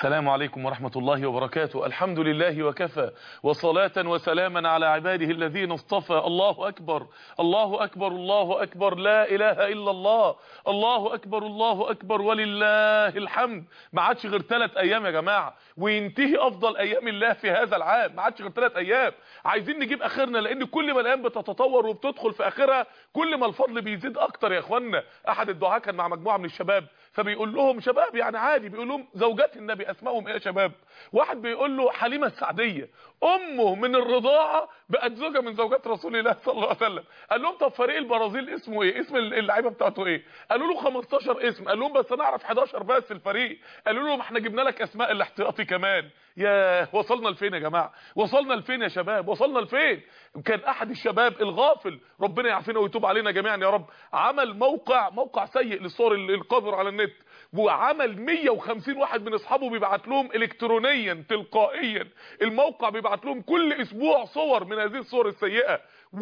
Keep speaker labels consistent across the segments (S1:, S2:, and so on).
S1: السلام عليكم ورحمة الله وبركاته الحمد لله وكفى وصلاة وسلاما على عباده الذين اصطفى الله أكبر الله أكبر الله أكبر لا إله إلا الله الله أكبر الله أكبر ولله الحمد ما عادش غير ثلاث أيام يا جماعة وينتهي أفضل أيام الله في هذا العام ما عادش غير ثلاث أيام عايزين نجيب آخرنا لأن كل ما الأيام بتتطور وبتدخل في آخرها كل ما الفضل بيزيد أكتر يا إخوانا أحد الدعاة كان مع مجموعة من الشباب فبيقول لهم شباب يعني عادي بيقول لهم زوجات النبي اسمائهم ايه يا شباب واحد بيقول له حليمه السعديه امه من الرضاعه بقت زوجه من زوجات رسول الله صلى الله عليه وسلم قال لهم طب فريق البرازيل اسمه ايه اسم اللعيبه بتاعته ايه قالوا له 15 اسم قال لهم بس انا اعرف 11 بس في الفريق قالوا لهم احنا جبنا لك اسماء الاحتياطي كمان يا وصلنا لفين يا جماعه وصلنا لفين يا شباب وصلنا لفين كان احد الشباب الغافل ربنا يعافينا ويتوب علينا جميعا يا رب عمل موقع موقع سيء للصور القذر على النت وعمل 150 واحد من اصحابه بيبعت لهم الكترونيا تلقائيا الموقع بيبعت لهم كل اسبوع صور من هذه الصور السيئه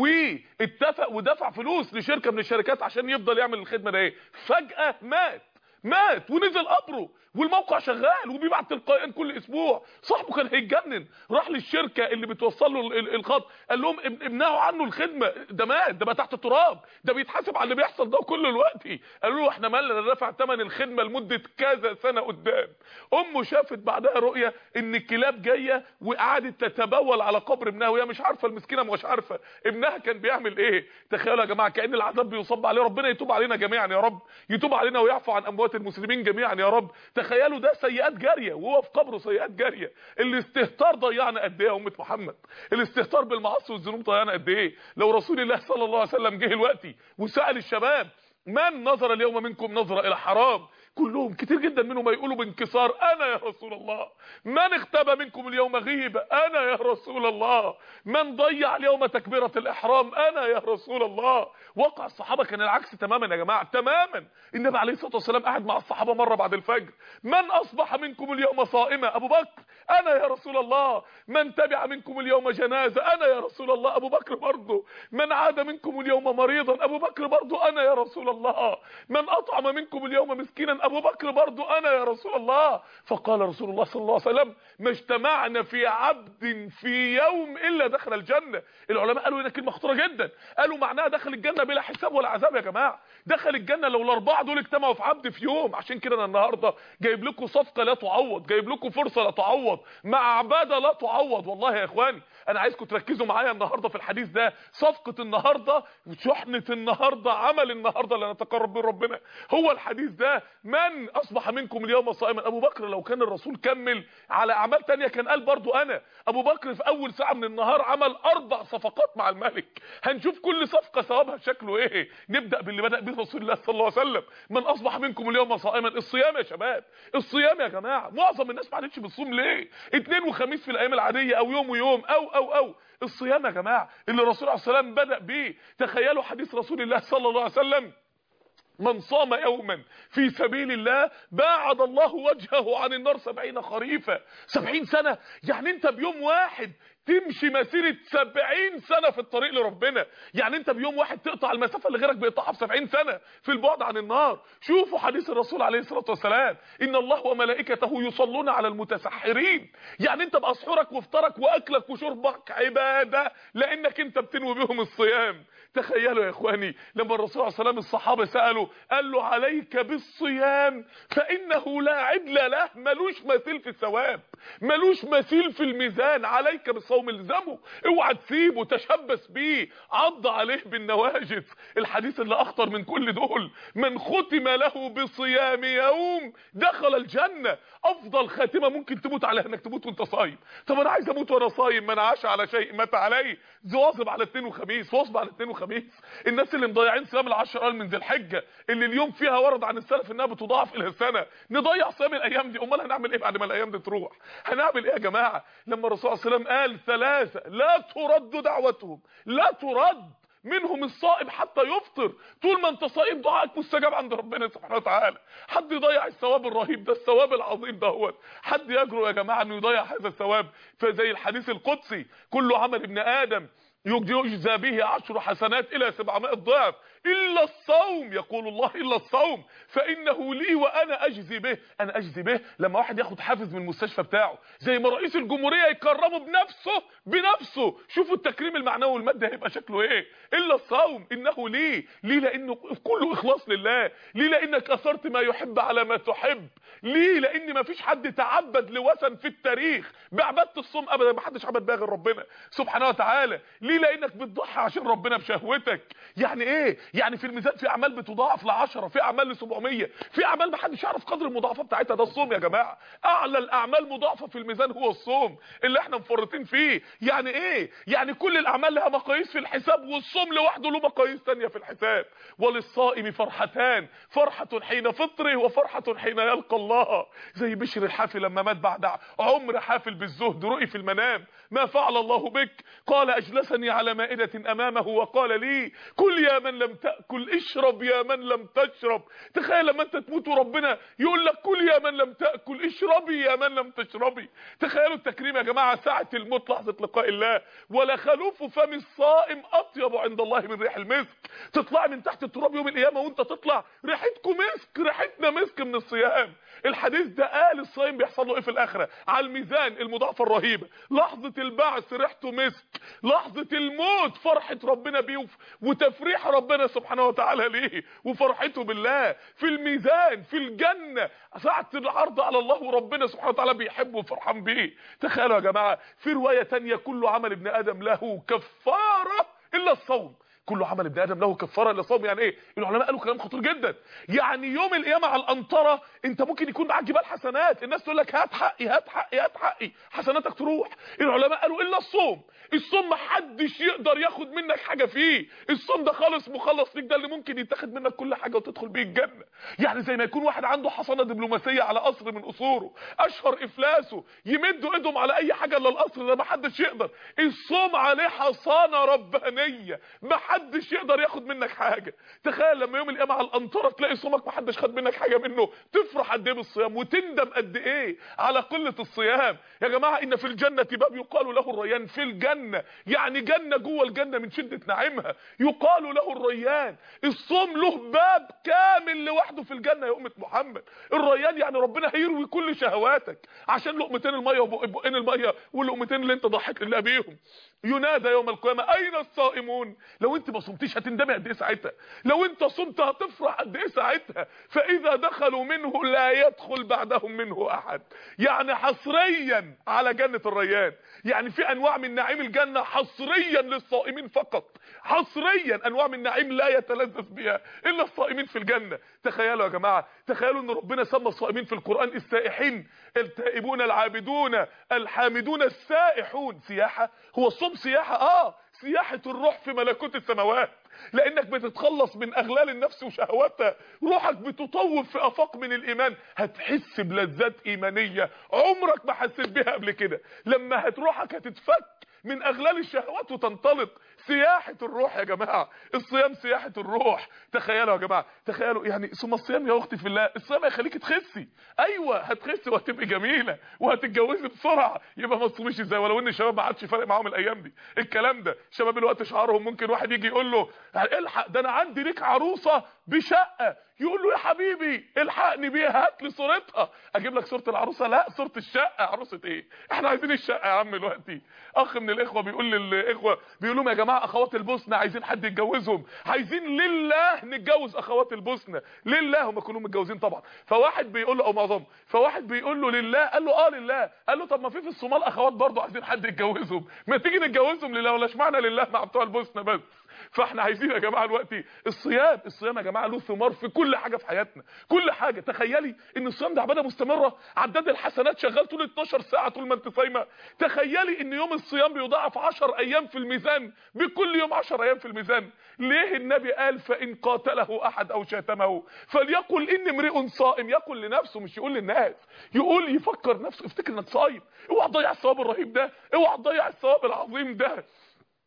S1: واتفق ودفع فلوس لشركه من الشركات عشان يفضل يعمل الخدمه ده ايه فجاه مات مات ونزل قبره والموقع شغال وبيبعت تلقائيا كل اسبوع صاحبه كان هيتجنن راح للشركه اللي بتوصل له الخط قال لهم امنعوا عنه الخدمه ده مات ده بقى تحت التراب ده بيتحاسب على اللي بيحصل ده كل الوقت قالوا له احنا مالنا دفع ثمن الخدمه لمده كذا سنه قدام امه شافت بعدها رؤيه ان الكلاب جايه وقعدت تتبول على قبر ابنها وهي مش عارفه المسكينه مش عارفه ابنها كان بيعمل ايه تخيلوا يا جماعه كان العذاب بيصب عليه ربنا يتوب علينا جميعا يا رب يتوب علينا ويعفو عن اموات المسلمين جميعا يا رب تخيلوا ده سيئات جاريه وهو في قبره سيئات جاريه الاستهتار ضيعنا قد ايه يا امه محمد الاستهتار بالمعاصي والذنوب ضيعنا قد ايه لو رسول الله صلى الله عليه وسلم جه دلوقتي وسال الشباب من نظر اليوم منكم نظره الى حرام كلهم كتير جدا منهم يقولوا بانكسار انا يا رسول الله من اختبى منكم اليوم غيبة انا يا رسول الله من ضيع اليوم تكبيرة الاحرام انا يا رسول الله وقع الصحابة كان العكس تماما يا جماعة تماما النبي عليه الصلاة والسلام قاعد مع الصحابة مرة بعد الفجر من اصبح منكم اليوم صائما ابو بكر انا يا رسول الله من تبع منكم اليوم جنازة انا يا رسول الله ابو بكر برضه من عاد منكم اليوم مريضا ابو بكر برضه انا يا رسول الله من اطعم منكم اليوم مسكينا ابو بكر برضو انا يا رسول الله فقال رسول الله صلى الله عليه وسلم ما اجتمعنا في عبد في يوم الا دخل الجنه العلماء قالوا هنا كلمه خطيره جدا قالوا معناها دخل الجنه بلا حساب ولا عذاب يا جماعه دخل الجنه لو الاربعه دول اجتمعوا في عبد في يوم عشان كده انا النهارده جايب لكم صفقه لا تعوض جايب لكم فرصه لا تعوض مع عباده لا تعوض والله يا اخواني انا عايزكم تركزوا معايا النهارده في الحديث ده صفقه النهارده شحنه النهارده عمل النهارده اللي نتقرب من ربنا هو الحديث ده من اصبح منكم اليوم صائما ابو بكر لو كان الرسول كمل على اعمال تانية كان قال برضو انا ابو بكر في اول ساعه من النهار عمل اربع صفقات مع الملك هنشوف كل صفقه ثوابها شكله ايه نبدا باللي بدا به رسول الله صلى الله عليه وسلم من اصبح منكم اليوم صائما الصيام يا شباب الصيام يا جماعه معظم الناس ما عادتش بتصوم ليه اثنين وخميس في الايام العاديه او يوم ويوم او او او الصيام يا جماعه اللي الرسول عليه الصلاه والسلام بدا بيه تخيلوا حديث رسول الله صلى الله عليه وسلم من صام يوما في سبيل الله باعد الله وجهه عن النار سبعين خريفا سبعين سنة يعني انت بيوم واحد تمشي مسيرة سبعين سنة في الطريق لربنا يعني انت بيوم واحد تقطع المسافة اللي غيرك بيقطعها في سبعين سنة في البعد عن النار شوفوا حديث الرسول عليه الصلاة والسلام ان الله وملائكته يصلون على المتسحرين يعني انت بقى سحورك وفطرك واكلك وشربك عبادة لانك انت بتنوي بهم الصيام تخيلوا يا اخواني لما الرسول عليه الصلاة والسلام الصحابة سألوا قال له عليك بالصيام فانه لا عدل له ملوش مثيل في الثواب ملوش مثيل في الميزان عليك بالصوم الزمه اوعى تسيبه تشبث بيه عض عليه بالنواجذ الحديث اللي اخطر من كل دول من ختم له بصيام يوم دخل الجنة افضل خاتمة ممكن تموت عليها انك تموت وانت صايم طب انا عايز اموت وانا صايم من عاش على شيء مات عليه واظب على اثنين وخميس واظب على اثنين وخميس الناس اللي مضيعين صيام العشر ايام من ذي الحجه اللي اليوم فيها ورد عن السلف انها بتضاعف الى السنه نضيع صيام الايام دي امال هنعمل ايه بعد ما الايام دي تروح هنعمل ايه يا جماعه لما الرسول صلى الله عليه وسلم قال ثلاثه لا ترد دعوتهم لا ترد منهم الصائم حتى يفطر طول ما انت صائم دعائك مستجاب عند ربنا سبحانه وتعالى حد يضيع الثواب الرهيب ده الثواب العظيم دهوت حد يجرؤ يا جماعه انه يضيع هذا الثواب فزي الحديث القدسي كل عمل ابن ادم يجزى به عشر حسنات الى 700 ضعف الا الصوم يقول الله الا الصوم فانه لي وانا اجزي به انا اجزي به لما واحد ياخد حافز من المستشفى بتاعه زي ما رئيس الجمهوريه يكرمه بنفسه بنفسه شوفوا التكريم المعنوي والمادي هيبقى شكله ايه الا الصوم انه لي ليه لانه كله اخلاص لله ليه لانك اثرت ما يحب على ما تحب ليه لان ما فيش حد تعبد لوثن في التاريخ بعباده الصوم ابدا ما حدش عبد بها غير ربنا سبحانه وتعالى ليه لانك بتضحي عشان ربنا بشهوتك يعني ايه يعني في الميزان في اعمال بتضاعف ل10 في اعمال ل 700 في اعمال ما حدش يعرف قدر المضاعفه بتاعتها ده الصوم يا جماعه اعلى الاعمال مضاعفه في الميزان هو الصوم اللي احنا مفرطين فيه يعني ايه يعني كل الاعمال لها مقاييس في الحساب والصوم لوحده له مقاييس ثانيه في الحساب وللصائم فرحتان فرحه حين فطره وفرحه حين يلقى الله زي بشر الحافي لما مات بعد عمر حافل بالزهد رؤي في المنام ما فعل الله بك قال اجلسني على مائده امامه وقال لي كل يا من لم تاكل اشرب يا من لم تشرب تخيل لما انت تموت وربنا يقول لك كل يا من لم تاكل اشربي يا من لم تشربي تخيلوا التكريم يا جماعه ساعه الموت لحظه لقاء الله ولا خلوف فم الصائم اطيب عند الله من ريح المسك تطلع من تحت التراب يوم القيامه وانت تطلع ريحتكم مسك ريحتنا مسك من الصيام الحديث ده قال الصايم بيحصل له ايه في الاخره على الميزان المضاعفه الرهيبه لحظه البعث ريحته مسك لحظه الموت فرحه ربنا بيه وتفريح ربنا سبحانه وتعالى ليه وفرحته بالله في الميزان في الجنه ساعه العرض على الله وربنا سبحانه وتعالى بيحبه وفرحان بيه تخيلوا يا جماعه في روايه تانية كل عمل ابن ادم له كفاره الا الصوم كل عمل ابن ادم له كفاره الا صوم يعني ايه العلماء قالوا كلام خطير جدا يعني يوم القيامه على القنطره انت ممكن يكون معاك جبال حسنات الناس تقول لك هات حقي هات حقي هات حقي حسناتك تروح العلماء قالوا الا الصوم الصوم ما حدش يقدر ياخد منك حاجه فيه الصوم ده خالص مخلص ليك ده اللي ممكن يتاخد منك كل حاجه وتدخل بيه الجنه يعني زي ما يكون واحد عنده حصانه دبلوماسيه على قصر من قصوره اشهر افلاسه يمدوا ايدهم على اي حاجه الا القصر ده ما حدش يقدر الصوم عليه حصانه ربانيه ما حدش يقدر ياخد منك حاجه تخيل لما يوم القيامه على القنطره تلاقي صومك ما حدش خد منك حاجه منه تفرح قد ايه بالصيام وتندم قد ايه على قله الصيام يا جماعه ان في الجنه باب يقال له الريان في الجنه يعني جنه جوه الجنه من شده نعيمها يقال له الريان الصوم له باب كامل لوحده في الجنه يا امه محمد الريان يعني ربنا هيروي كل شهواتك عشان لقمتين الميه وبقين الميه واللقمتين اللي انت ضحيت لله بيهم ينادى يوم القيامه اين الصائمون لو انت ما صمتيش هتندمي قد ايه ساعتها لو انت صمت هتفرح قد ايه ساعتها فاذا دخلوا منه لا يدخل بعدهم منه احد يعني حصريا على جنه الريان يعني في انواع من نعيم الجنه حصريا للصائمين فقط حصريا انواع من نعيم لا يتلذذ بها الا الصائمين في الجنه تخيلوا يا جماعه تخيلوا ان ربنا سمى الصائمين في القران السائحين التائبون العابدون الحامدون السائحون سياحه هو الصوم سياحه اه سياحه الروح في ملكوت السماوات لانك بتتخلص من اغلال النفس وشهواتها روحك بتطوف في افاق من الايمان هتحس بلذات ايمانيه عمرك ما حسيت بيها قبل كده لما هتروحك هتتفك من اغلال الشهوات وتنطلق سياحة الروح يا جماعة الصيام سياحة الروح تخيلوا يا جماعة تخيلوا يعني ثم الصيام يا اختي في الله الصيام هيخليك تخسي ايوه هتخسي وهتبقي جميلة وهتتجوزي بسرعة يبقى ما تصوميش ازاي ولو ان الشباب ما عادش فارق معاهم الايام دي الكلام ده شباب الوقت شعارهم ممكن واحد يجي يقول له الحق ده انا عندي ليك عروسة بشقة يقول له يا حبيبي الحقني بيها هات لي صورتها اجيب لك صوره العروسه لا صوره الشقه عروسه ايه احنا عايزين الشقه يا عم دلوقتي اخ من الاخوه بيقول للاخوه بيقول لهم يا جماعه اخوات البوسنه عايزين حد يتجوزهم عايزين لله نتجوز اخوات البوسنه لله هم كلهم متجوزين طبعا فواحد بيقول له او معظمهم فواحد بيقول له لله قال له اه لله قال له طب ما في في الصومال اخوات برضه عايزين حد يتجوزهم ما تيجي نتجوزهم لله ولا اشمعنى لله مع بتوع البوسنه بس فاحنا عايزين يا جماعه دلوقتي الصيام الصيام يا جماعه له ثمار في كل حاجه في حياتنا كل حاجه تخيلي ان الصيام ده عباده مستمره عداد الحسنات شغال طول 12 ساعه طول ما انت صايمه تخيلي ان يوم الصيام بيضاعف 10 ايام في الميزان بكل يوم 10 ايام في الميزان ليه النبي قال فان قاتله احد او شاتمه فليقل ان امرئ صائم يقول لنفسه مش يقول للناس يقول يفكر نفسه افتكر انك صايم اوعى تضيع الثواب الرهيب ده اوعى تضيع الثواب العظيم ده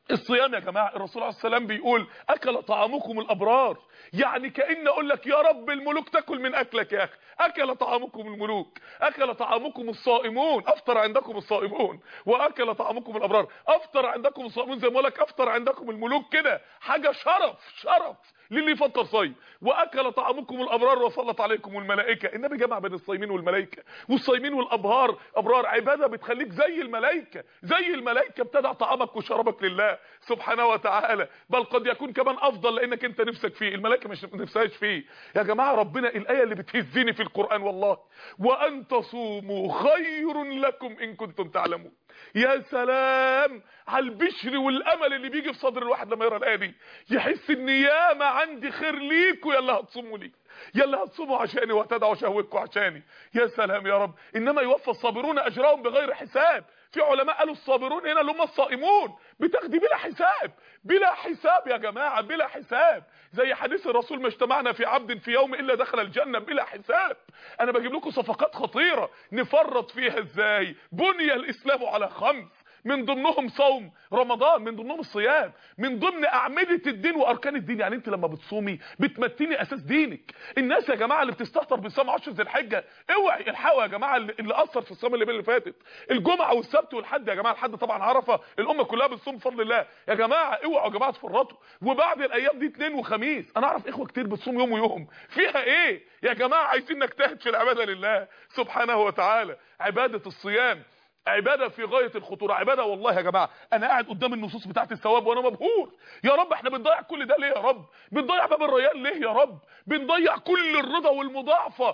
S1: الصيام يا جماعه الرسول عليه السلام بيقول اكل طعامكم الابرار يعني كان اقول لك يا رب الملوك تاكل من اكلك يا اخي اكل طعامكم الملوك اكل طعامكم الصائمون افطر عندكم الصائمون واكل طعامكم الابرار افطر عندكم الصائمون زي ما بقول لك افطر عندكم الملوك كده حاجه شرف شرف للي يفطر صايم واكل طعامكم الابرار وصلت عليكم الملائكه النبي جمع بين الصايمين والملائكه والصايمين والابهار ابرار عباده بتخليك زي الملائكه زي الملائكه بتدع طعامك وشرابك لله سبحانه وتعالى بل قد يكون كمان افضل لانك انت نفسك فيه الملائكه مش نفسهاش فيه يا جماعه ربنا الايه اللي بتهزني في القران والله وان تصوموا خير لكم ان كنتم تعلمون يا سلام على البشر والامل اللي بيجي في صدر الواحد لما يقرا الايه دي يحس ان ياما عندي خير ليكوا يلا هتصوموا لي يلا هتصوموا عشاني وهتدعوا شهوتكم عشاني يا سلام يا رب انما يوفى الصابرون اجرهم بغير حساب في علماء قالوا الصابرون هنا اللي هم الصائمون بتاخدي بلا حساب بلا حساب يا جماعه بلا حساب زي حديث الرسول ما اجتمعنا في عبد في يوم الا دخل الجنه بلا حساب انا بجيب لكم صفقات خطيره نفرط فيها ازاي بني الاسلام على خمس من ضمنهم صوم رمضان من ضمنهم الصيام من ضمن اعمده الدين واركان الدين يعني انت لما بتصومي بتمتني اساس دينك الناس يا جماعه اللي بتستهتر بصيام 10 ذي الحجه اوعي الحقوا يا جماعه اللي اللي اثر في الصيام اللي اللي فاتت الجمعه والسبت والحد يا جماعه الحد طبعا عرفه الامه كلها بتصوم بفضل الله يا جماعه اوعوا يا جماعه تفرطوا وبعد الايام دي اثنين وخميس انا اعرف اخوه كتير بتصوم يوم ويوم فيها ايه يا جماعه عايزين نجتهد في العباده لله سبحانه وتعالى عباده الصيام عباده في غايه الخطوره عباده والله يا جماعه انا قاعد قدام النصوص بتاعه الثواب وانا مبهور يا رب احنا بنضيع كل ده ليه يا رب بنضيع باب الريان ليه يا رب بنضيع كل الرضا والمضاعفه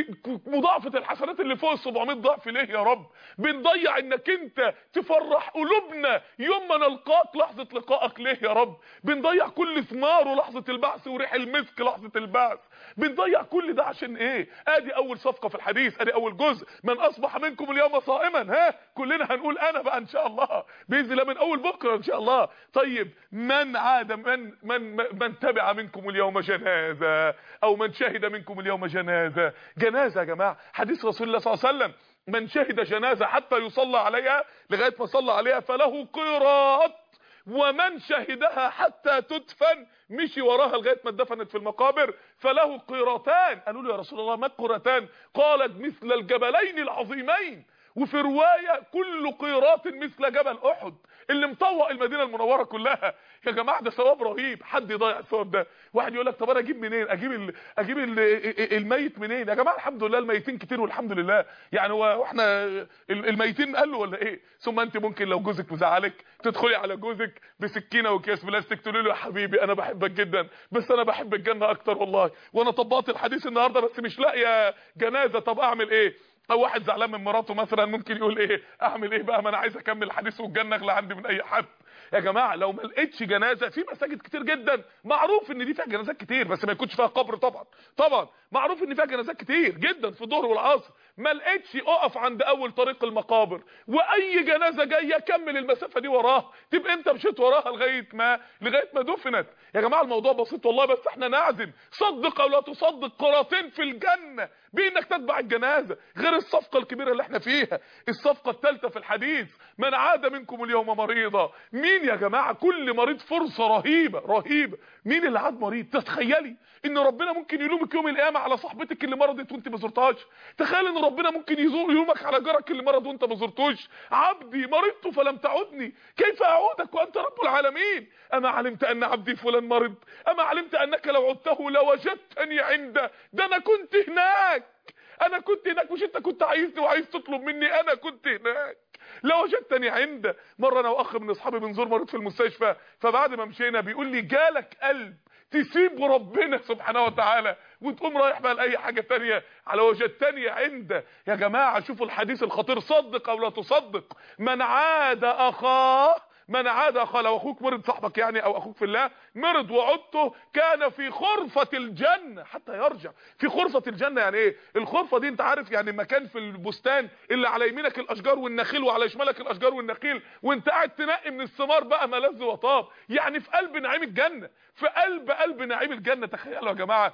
S1: مضاعفه الحسنات اللي فوق ال 700 ضعف ليه يا رب بنضيع انك انت تفرح قلوبنا يوم ما نلقاك لحظه لقائك ليه يا رب بنضيع كل ثمار لحظه البعث وريح المسك لحظه البعث بنضيع كل ده عشان ايه ادي اول صفقه في الحديث ادي اول جزء من اصبح منكم اليوم صائما ها كلنا هنقول انا بقى ان شاء الله باذن الله من اول بكره ان شاء الله طيب من عاد من من من تبع منكم اليوم جنازه او من شهد منكم اليوم جنازه جنازه يا جماعه حديث رسول الله صلى الله عليه وسلم من شهد جنازه حتى يصلى عليها لغايه ما صلى عليها فله قيراط ومن شهدها حتى تدفن مشي وراها لغايه ما اتدفنت في المقابر فله قيرتان قالوا له يا رسول الله ما القيرتان قالت مثل الجبلين العظيمين وفي روايه كل قيراط مثل جبل احد اللي مطوق المدينه المنوره كلها يا جماعه ده ثواب رهيب حد يضيع الثواب ده واحد يقول لك طب انا اجيب منين اجيب ال... اجيب ال... الميت منين يا جماعه الحمد لله الميتين كتير والحمد لله يعني هو احنا الميتين قالوا ولا ايه ثم انت ممكن لو جوزك مزعلك تدخلي على جوزك بسكينه وكيس بلاستيك تقولي له يا حبيبي انا بحبك جدا بس انا بحب الجنه اكتر والله وانا طبقت الحديث النهارده بس مش لاقيه جنازه طب اعمل ايه او واحد زعلان من مراته مثلا ممكن يقول ايه اعمل ايه بقى ما انا عايز اكمل الحديث والجنه اغلى عندي من اي حد يا جماعه لو ما لقيتش جنازه في مساجد كتير جدا معروف ان دي فيها جنازات كتير بس ما يكونش فيها قبر طبعا طبعا معروف ان فيها جنازات كتير جدا في الظهر والعصر ما لقيتش اقف عند اول طريق المقابر واي جنازه جايه كمل المسافه دي وراها تبقى انت مشيت وراها لغايه ما لغايه ما دفنت يا جماعه الموضوع بسيط والله بس احنا نعزم صدق او لا تصدق قراطين في الجنه بانك تتبع الجنازه غير الصفقه الكبيره اللي احنا فيها الصفقه الثالثه في الحديث من عاد منكم اليوم مريضا مين يا جماعه كل مريض فرصه رهيبه رهيبه مين اللي عاد مريض تتخيلي ان ربنا ممكن يلومك يوم القيامه على صاحبتك اللي مرضت وانت ما زرتهاش تخيل ان ربنا ممكن يزور يلومك على جارك اللي مرض وانت ما زرتوش عبدي مرضت فلم تعدني كيف اعودك وانت رب العالمين اما علمت ان عبدي فلان مرض اما علمت انك لو عدته لوجدتني عنده ده انا كنت هناك انا كنت هناك مش انت كنت عايزني وعايز تطلب مني انا كنت هناك لو وجدتني عنده مره انا واخ من اصحابي بنزور مريض في المستشفى فبعد ما مشينا بيقول لي جالك قلب تسيب ربنا سبحانه وتعالى وتقوم رايح بقى لاي حاجه تانية على وجدتني عنده يا جماعه شوفوا الحديث الخطير صدق او لا تصدق من عاد اخاه من عاد اخاه لو اخوك مرض صاحبك يعني او اخوك في الله مرض وعدته كان في خرفه الجنه حتى يرجع في خرفه الجنه يعني ايه الخرفه دي انت عارف يعني مكان في البستان اللي على يمينك الاشجار والنخيل وعلى شمالك الاشجار والنخيل وانت قاعد تنقي من الثمار بقى ملذ وطاب يعني في قلب نعيم الجنه في قلب قلب نعيم الجنه تخيلوا يا جماعه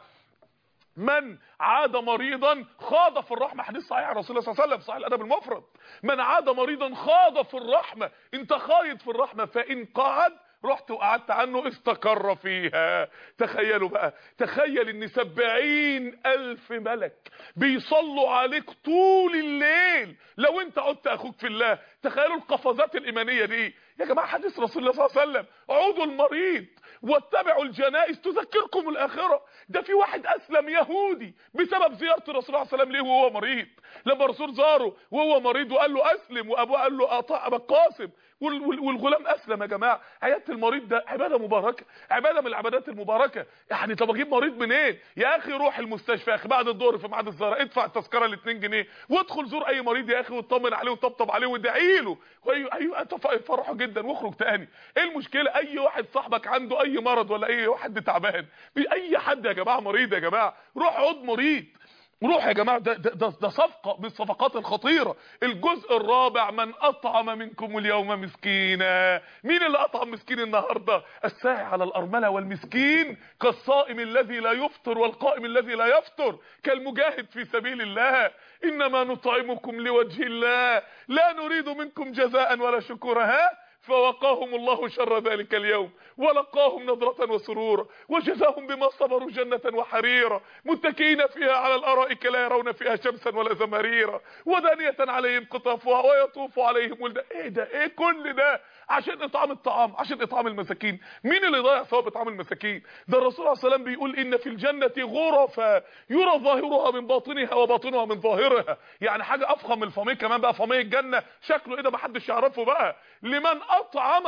S1: من عاد مريضا خاض في الرحمه حديث صحيح عن رسول الله صلى الله عليه وسلم صحيح الادب المفرد من عاد مريضا خاض في الرحمه انت خايض في الرحمه فان قعد رحت وقعدت عنه استقر فيها تخيلوا بقى تخيل ان سبعين الف ملك بيصلوا عليك طول الليل لو انت عدت اخوك في الله تخيلوا القفزات الايمانيه دي يا جماعه حديث رسول الله صلى الله عليه وسلم عودوا المريض واتبعوا الجنائز تذكركم الاخره ده في واحد اسلم يهودي بسبب زياره الرسول صلى الله عليه وسلم ليه وهو مريض لما الرسول زاره وهو مريض وقال له اسلم وابوه قال له اطاع ابا القاسم والغلام اسلم يا جماعه عياده المريض ده عباده مباركه عباده من العبادات المباركه يعني طب اجيب مريض منين يا اخي روح المستشفى يا اخي بعد الظهر في ميعاد الزهره ادفع التذكره ال 2 جنيه وادخل زور اي مريض يا اخي واطمن عليه وطبطب عليه وادعي له ايوه ايوه فرحه جدا واخرج تاني ايه المشكله اي واحد صاحبك عنده اي مرض ولا اي واحد تعبان اي حد يا جماعه مريض يا جماعه روح عود مريض روح يا جماعه ده, ده, ده صفقه من الصفقات الخطيره الجزء الرابع من اطعم منكم اليوم مسكينا مين اللي اطعم مسكين النهارده الساعي على الارمله والمسكين كالصائم الذي لا يفطر والقائم الذي لا يفطر كالمجاهد في سبيل الله انما نطعمكم لوجه الله لا نريد منكم جزاء ولا شكورا ها فوقاهم الله شر ذلك اليوم ولقاهم نظرة وسرورا وجزاهم بما صبروا جنة وحريرا متكئين فيها على الارائك لا يرون فيها شمسا ولا زمهريرا ودانية عليهم قطافها ويطوف عليهم ولد ايه ده ايه كل ده عشان اطعام الطعام عشان اطعام المساكين مين اللي ضيع ثواب اطعام المساكين ده الرسول عليه السلام بيقول ان في الجنة غرفا يرى ظاهرها من باطنها وباطنها من ظاهرها يعني حاجة افخم من الفميه كمان بقى فميه الجنة شكله ايه ده محدش يعرفه بقى لمن اطعم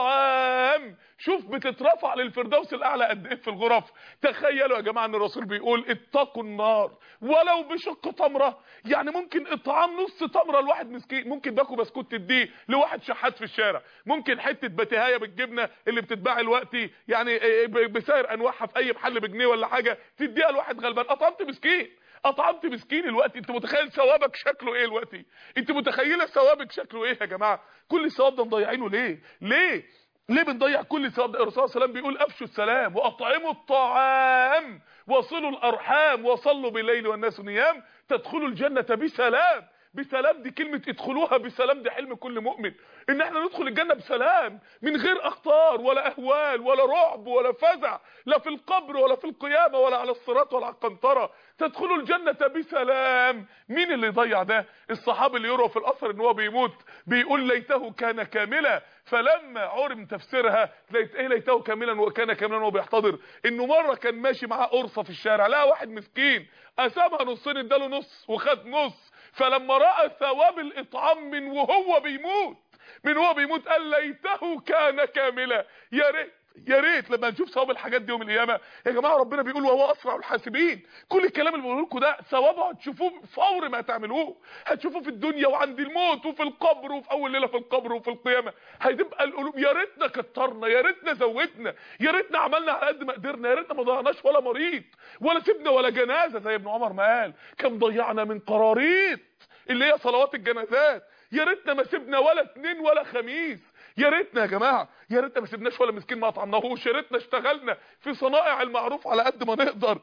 S1: الطعام شوف بتترفع للفردوس الاعلى قد ايه في الغرف تخيلوا يا جماعه ان الرسول بيقول اتقوا النار ولو بشق تمره يعني ممكن اطعام نص تمره لواحد مسكين ممكن باكو بسكوت تديه لواحد شحات في الشارع ممكن حته بتهايه بالجبنه اللي بتتباع دلوقتي يعني بسعر انواعها في اي محل بجنيه ولا حاجه تديها لواحد غلبان اطعمت مسكين اطعمت مسكين الوقت انت متخيل ثوابك شكله ايه الوقت انت متخيله ثوابك شكله ايه يا جماعه كل الثواب ده مضيعينه ليه ليه ليه بنضيع كل الثواب ده الرسول صلى الله عليه وسلم بيقول افشوا السلام واطعموا الطعام وصلوا الارحام وصلوا بالليل والناس نيام تدخلوا الجنه بسلام بسلام دي كلمة ادخلوها بسلام دي حلم كل مؤمن ان احنا ندخل الجنة بسلام من غير اخطار ولا اهوال ولا رعب ولا فزع لا في القبر ولا في القيامة ولا على الصراط ولا على القنطرة تدخلوا الجنة بسلام مين اللي يضيع ده الصحابي اللي يروى في الاثر ان هو بيموت بيقول ليته كان كاملا فلما عرم تفسيرها ليت ايه ليته كاملا وكان كاملا وهو بيحتضر انه مره كان ماشي معاه قرصه في الشارع لقى واحد مسكين قسمها نصين اداله نص وخد نص فلما راى ثواب الاطعام من وهو بيموت من وهو بيموت قال ليته كان كاملا يا ريت يا ريت لما نشوف ثواب الحاجات دي يوم القيامه يا جماعه ربنا بيقول وهو اسرع الحاسبين كل الكلام اللي بقوله لكم ده ثوابه هتشوفوه فور ما تعملوه هتشوفوه في الدنيا وعند الموت وفي القبر وفي اول ليله في القبر وفي القيامه هتبقى القلوب يا ريتنا كترنا يا ريتنا زودنا يا ريتنا عملنا على قد ما قدرنا يا ريتنا ما ضيعناش ولا مريض ولا سيبنا ولا جنازه زي ابن عمر ما قال كم ضيعنا من قراريط اللي هي صلوات الجنازات يا ريتنا ما سيبنا ولا اتنين ولا خميس يا ريتنا يا جماعه يا ريتنا ما سيبناش ولا مسكين ما اطعمناهوش يا ريتنا اشتغلنا في صنائع المعروف على قد ما نقدر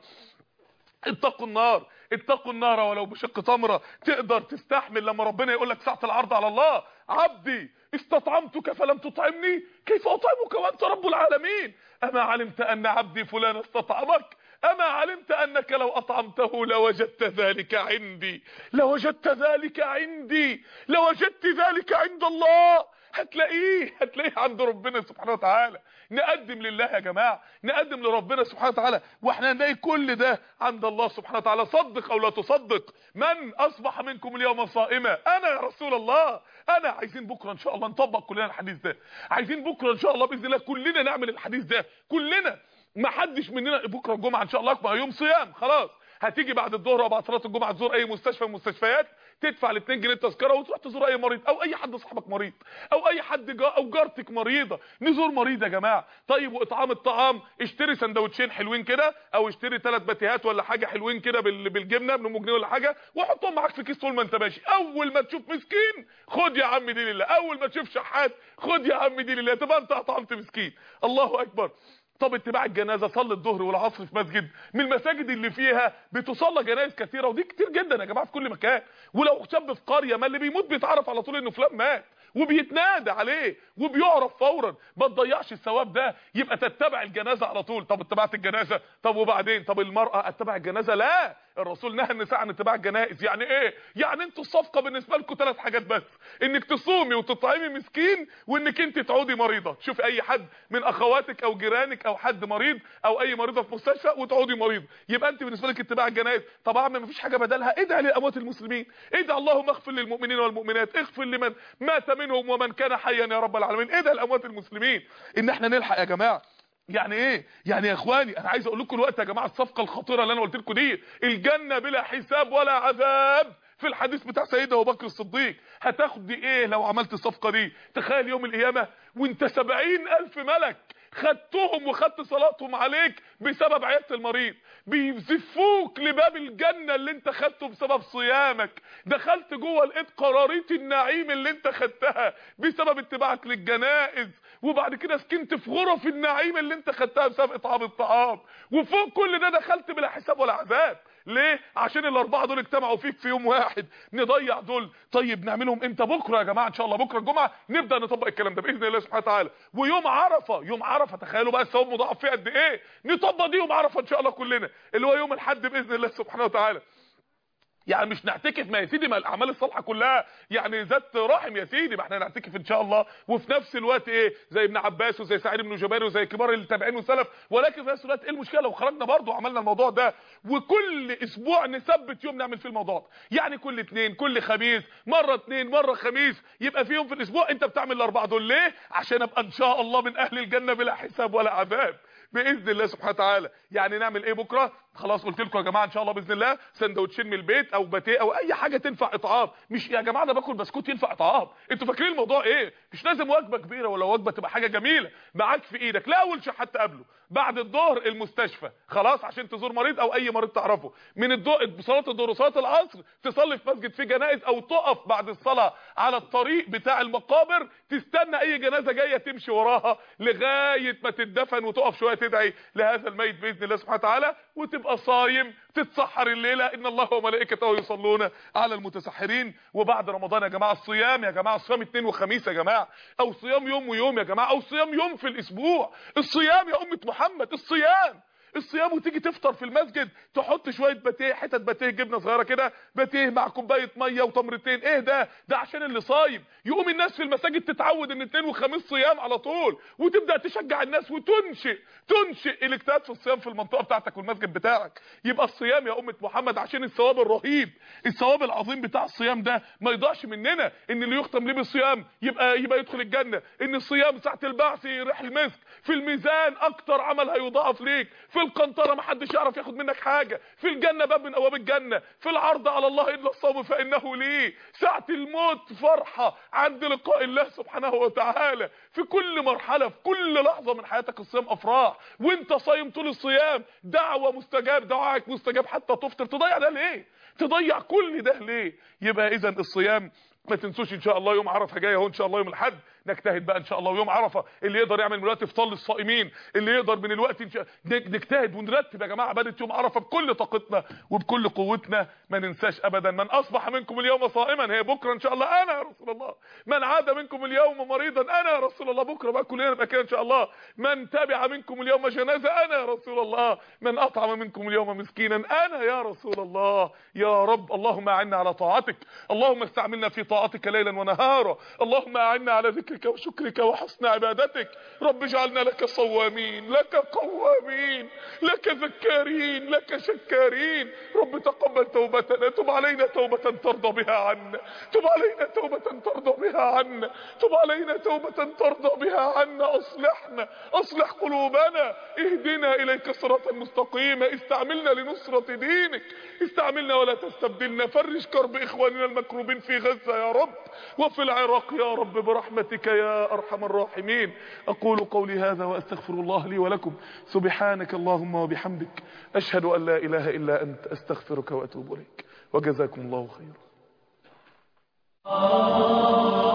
S1: اتقوا النار اتقوا النار ولو بشق تمره تقدر تستحمل لما ربنا يقول لك ساعه العرض على الله عبدي استطعمتك فلم تطعمني كيف اطعمك وانت رب العالمين اما علمت ان عبدي فلان استطعمك اما علمت انك لو اطعمته لوجدت ذلك عندي لوجدت ذلك عندي لوجدت ذلك عند الله هتلاقيه هتلاقيه عند ربنا سبحانه وتعالى نقدم لله يا جماعه نقدم لربنا سبحانه وتعالى واحنا هنلاقي كل ده عند الله سبحانه وتعالى صدق او لا تصدق من اصبح منكم اليوم صائما انا يا رسول الله انا عايزين بكره ان شاء الله نطبق كلنا الحديث ده عايزين بكره ان شاء الله باذن الله كلنا نعمل الحديث ده كلنا ما حدش مننا بكره الجمعه ان شاء الله اكبر يوم صيام خلاص هتيجي بعد الظهر وبعد صلاه الجمعه تزور اي مستشفى من المستشفيات تدفع ال 2 جنيه تذكره وتروح تزور اي مريض او اي حد صاحبك مريض او اي حد جا او جارتك مريضه نزور مريض يا جماعه طيب واطعام الطعام اشتري سندوتشين حلوين كده او اشتري ثلاث باتيهات ولا حاجه حلوين كده بالجبنه ب جنيه ولا حاجه وحطهم معاك في كيس طول ما انت ماشي اول ما تشوف مسكين خد يا عم دي لله اول ما تشوف شحات خد يا عم دي لله تبقى انت اطعمت مسكين الله اكبر طب اتباع الجنازه صلي الظهر والعصر في مسجد من المساجد اللي فيها بتصلى جنائز كثيره ودي كتير جدا يا جماعه في كل مكان ولو شاب في قريه ما اللي بيموت بيتعرف على طول انه فلان مات وبيتنادى عليه وبيعرف فورا ما تضيعش الثواب ده يبقى تتبع الجنازه على طول طب اتبعت الجنازه طب وبعدين طب المراه اتبع الجنازه لا الرسول نهى النساء عن اتباع الجنائز يعني ايه يعني انتوا الصفقه بالنسبه لكم ثلاث حاجات بس انك تصومي وتطعمي مسكين وانك انت تعودي مريضه تشوفي اي حد من اخواتك او جيرانك او حد مريض او اي مريضه في مستشفى وتعودي مريض يبقى انت بالنسبه لك اتباع الجنائز طبعا ما فيش حاجه بدلها ادعي لاموات المسلمين ادعي اللهم اغفر للمؤمنين والمؤمنات اغفر لمن مات منهم ومن كان حيا يا رب العالمين ادعي لاموات المسلمين ان احنا نلحق يا جماعه يعني ايه يعني يا اخواني انا عايز اقول لكم الوقت يا جماعه الصفقه الخطيره اللي انا قلت لكم دي الجنه بلا حساب ولا عذاب في الحديث بتاع سيدنا ابو بكر الصديق هتاخد دي ايه لو عملت الصفقه دي تخيل يوم القيامه وانت سبعين الف ملك خدتهم وخدت صلاتهم عليك بسبب عيادة المريض بيزفوك لباب الجنة اللي انت خدته بسبب صيامك دخلت جوه لقيت قراريط النعيم اللي انت خدتها بسبب اتباعك للجنائز وبعد كده سكنت في غرف النعيم اللي انت خدتها بسبب اطعام الطعام وفوق كل ده دخلت بلا حساب ولا عذاب ليه عشان الاربعه دول اجتمعوا فيك في يوم واحد نضيع دول طيب نعملهم امتى بكره يا جماعه ان شاء الله بكره الجمعه نبدا نطبق الكلام ده باذن الله سبحانه وتعالى ويوم عرفه يوم عرفه تخيلوا بقى الثواب مضاعف فيه قد ايه نطبق دي يوم عرفه ان شاء الله كلنا اللي هو يوم الحد باذن الله سبحانه وتعالى يعني مش نعتكف ما يا سيدي ما الاعمال الصالحه كلها يعني ذات رحم يا سيدي ما احنا نعتكف ان شاء الله وفي نفس الوقت ايه زي ابن عباس وزي سعيد بن جبير وزي كبار التابعين والسلف ولكن في نفس الوقت ايه المشكله لو خرجنا برضه وعملنا الموضوع ده وكل اسبوع نثبت يوم نعمل فيه الموضوع ده يعني كل اثنين كل خميس مره اثنين مره خميس يبقى في يوم في الاسبوع انت بتعمل الاربعه دول ليه عشان ابقى ان شاء الله من اهل الجنه بلا حساب ولا عذاب باذن الله سبحانه وتعالى يعني نعمل ايه بكره خلاص قلت لكم يا جماعه ان شاء الله باذن الله سندوتشين من البيت او باتيه او اي حاجه تنفع اطعام مش يا جماعه انا باكل بسكوت ينفع اطعام انتوا فاكرين الموضوع ايه مش لازم وجبه كبيره ولا وجبه تبقى حاجه جميله معاك في ايدك لا اول شيء حتى قبله بعد الظهر المستشفى خلاص عشان تزور مريض او اي مريض تعرفه من الضوء صلاه الظهر وصلاه العصر تصلي في مسجد فيه جنائز او تقف بعد الصلاه على الطريق بتاع المقابر تستنى اي جنازه جايه تمشي وراها لغايه ما تدفن وتقف شويه تدعي لهذا الميت باذن الله سبحانه وتعالى وتبقى صايم تتسحر الليله ان الله وملائكته يصلون على المتسحرين وبعد رمضان يا جماعه الصيام يا جماعه الصيام اثنين وخميس يا جماعه او صيام يوم ويوم يا جماعه او صيام يوم في الاسبوع الصيام يا امه محمد الصيام الصيام وتيجي تفطر في المسجد تحط شويه باتيه حتت باتيه جبنه صغيره كده باتيه مع كوبايه ميه وتمرتين ايه ده ده عشان اللي صايم يقوم الناس في المساجد تتعود ان اثنين وخميس صيام على طول وتبدا تشجع الناس وتنشئ تنشئ الاجتهاد في الصيام في المنطقه بتاعتك والمسجد بتاعك يبقى الصيام يا امه محمد عشان الثواب الرهيب الثواب العظيم بتاع الصيام ده ما يضيعش مننا ان اللي يختم ليه بالصيام يبقى يبقى يدخل الجنه ان الصيام ساعه البعث يريح المسك في الميزان اكتر عمل هيضاعف ليك في القنطره ما حدش يعرف ياخد منك حاجه في الجنه باب من ابواب الجنه في العرض على الله الا الصوم فانه ليه ساعه الموت فرحه عند لقاء الله سبحانه وتعالى في كل مرحله في كل لحظه من حياتك الصيام افراح وانت صايم طول الصيام دعوه مستجاب دعائك مستجاب حتى تفطر تضيع ده ليه تضيع كل ده ليه يبقى اذا الصيام ما تنسوش ان شاء الله يوم عرفه جاي اهو ان شاء الله يوم الاحد نجتهد بقى ان شاء الله ويوم عرفه اللي يقدر يعمل من الوقت افطار للصائمين اللي يقدر من الوقت إن شاء... نجتهد ونرتب يا جماعه عباده يوم عرفه بكل طاقتنا وبكل قوتنا ما ننساش ابدا من اصبح منكم اليوم صائما هي بكره ان شاء الله انا يا رسول الله من عاد منكم اليوم مريضا انا يا رسول الله بكره بقى كلنا نبقى كده ان شاء الله من تبع منكم اليوم جنازه انا يا رسول الله من اطعم منكم اليوم مسكينا انا يا رسول الله يا رب اللهم اعنا على طاعتك اللهم استعملنا في طاعتك ليلا ونهارا اللهم اعنا على ذكرك وشكرك وحسن عبادتك رب اجعلنا لك صوامين لك قوامين لك ذكارين لك شكارين رب تقبل توبتنا تب علينا توبة ترضى بها عنا تب علينا توبة ترضى بها عنا تب علينا توبة ترضى بها عنا اصلحنا اصلح قلوبنا اهدنا اليك صراطا مستقيما استعملنا لنصرة دينك استعملنا ولا تستبدلنا فرج كرب اخواننا المكروبين في غزة يا رب وفي العراق يا رب برحمتك يا ارحم الراحمين اقول قولي هذا واستغفر الله لي ولكم سبحانك اللهم وبحمدك اشهد ان لا اله الا انت استغفرك واتوب اليك وجزاكم الله خيرا